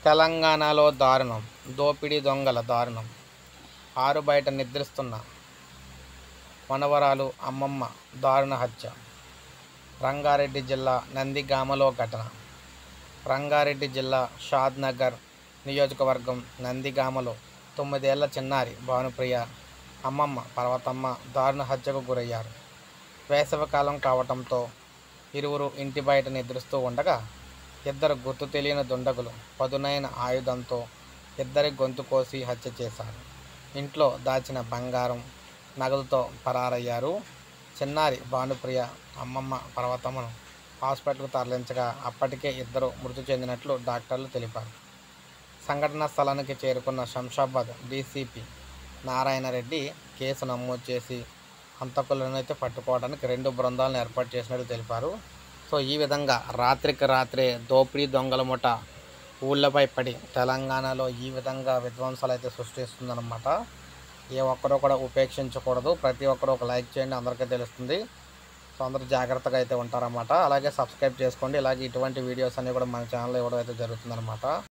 తెలంగాణలో దారుణం దోపిడీ దొంగల దారుణం ఆరు బయట నిద్రిస్తున్న మనవరాలు అమ్మమ్మ దారుణ హత్య రంగారెడ్డి జిల్లా నందిగామలో ఘటన రంగారెడ్డి జిల్లా షాద్ నగర్ నియోజకవర్గం నందిగామలో తొమ్మిదేళ్ల చిన్నారి భానుప్రియ అమ్మమ్మ పర్వతమ్మ దారుణ హత్యకు గురయ్యారు వేసవికాలం కావటంతో ఇరువురు ఇంటి బయట నిద్రిస్తూ ఉండగా ఇద్దరు గుర్తు తెలియని దుండగులు పదునైన ఆయుధంతో ఇద్దరి గొంతు కోసి హత్య చేశారు ఇంట్లో దాచిన బంగారం నగదుతో పరారయ్యారు చిన్నారి భానుప్రియ అమ్మమ్మ పర్వతమ్మను హాస్పిటల్కు తరలించగా అప్పటికే ఇద్దరు మృతి చెందినట్లు డాక్టర్లు తెలిపారు సంఘటనా స్థలానికి చేరుకున్న శంషాబాద్ డీసీపీ నారాయణ రెడ్డి కేసు నమోదు చేసి హంతకులను అయితే పట్టుకోవడానికి రెండు బృందాలను ఏర్పాటు చేసినట్టు తెలిపారు సో ఈ విధంగా రాత్రికి రాత్రే దోపిడీ దొంగల ముఠ ఊళ్ళపై పడి తెలంగాణలో ఈ విధంగా విధ్వంసాలు అయితే సృష్టిస్తుందన్నమాట ఏ ఒక్కరూ కూడా ఉపేక్షించకూడదు ప్రతి ఒక్కరూ ఒక లైక్ చేయండి అందరికీ తెలుస్తుంది సో అందరూ జాగ్రత్తగా అయితే ఉంటారన్నమాట అలాగే సబ్స్క్రైబ్ చేసుకోండి ఇలాగే ఇటువంటి వీడియోస్ అన్నీ కూడా మన ఛానల్లో ఇవ్వడం అయితే జరుగుతుందన్నమాట